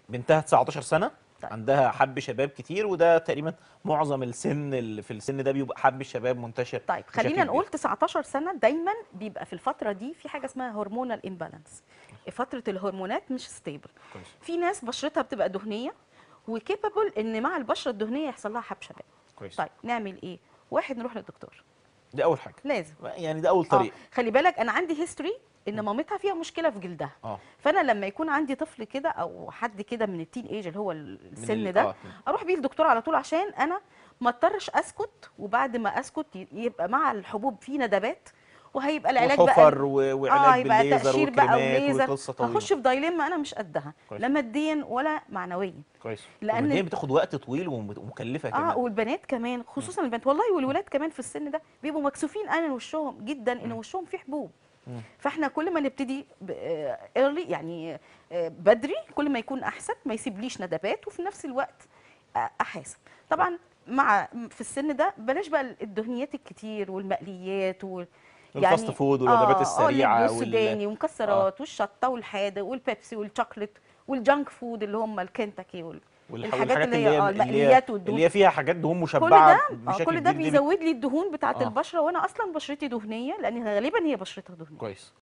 بنتها 19 سنه طيب. عندها حب شباب كتير وده تقريبا معظم السن اللي في السن ده بيبقى حب الشباب منتشر طيب بشكل خلينا كبير. نقول 19 سنه دايما بيبقى في الفتره دي في حاجه اسمها هرمونال امبالانس فتره الهرمونات مش ستيبل كويس في ناس بشرتها بتبقى دهنيه وكيبل ان مع البشره الدهنيه يحصل لها حب شباب كويس طيب نعمل ايه واحد نروح للدكتور دي اول حاجه لازم يعني ده اول اه طريق خلي بالك انا عندي هيستوري ان مامتها فيها مشكله في جلدها اه فانا لما يكون عندي طفل كده او حد كده من التين ايج اللي هو من السن ال- ده آه. اروح بيه للدكتور على طول عشان انا ما اضطرش اسكت وبعد ما اسكت ي- يبقى مع الحبوب في ندبات وهيبقى العلاج وحفر بقى و- اه وعلاج يبقى بالليزر تقشير بقى وكريمات وليزر وقصه طويله هخش في دايلما انا مش قدها كويس. لا ماديا ولا معنويا كويس لأن- لان بتاخد وقت طويل وم- ومكلفه كمان اه والبنات كمان خصوصا البنات والله والولاد كمان في السن ده بيبقوا مكسوفين انا وشهم جدا ان وشهم فيه حبوب مم. فاحنا كل ما نبتدي ايرلي يعني آه، بدري كل ما يكون احسن ما يسيبليش ندبات وفي نفس الوقت آه، احاسب طبعا مع في السن ده بلاش بقى الدهنيات الكتير والمقليات وال الفاست فود والوجبات السريعة وال... وال- والسوداني والمكسرات والشطه والحادق والبيبسي والشوكليت والجانك فود اللي هم الكنتاكي وال... والح- الحاجات اللي هي اه المقليات والدهون اللي هي فيها حاجات دهون كل مشبعه ده اه بشكل كل ده كبير دي بيزود لي الدهون بتاعه آه. البشره وانا اصلا بشرتي دهنيه لان غالبا هي بشرتها دهنيه كويس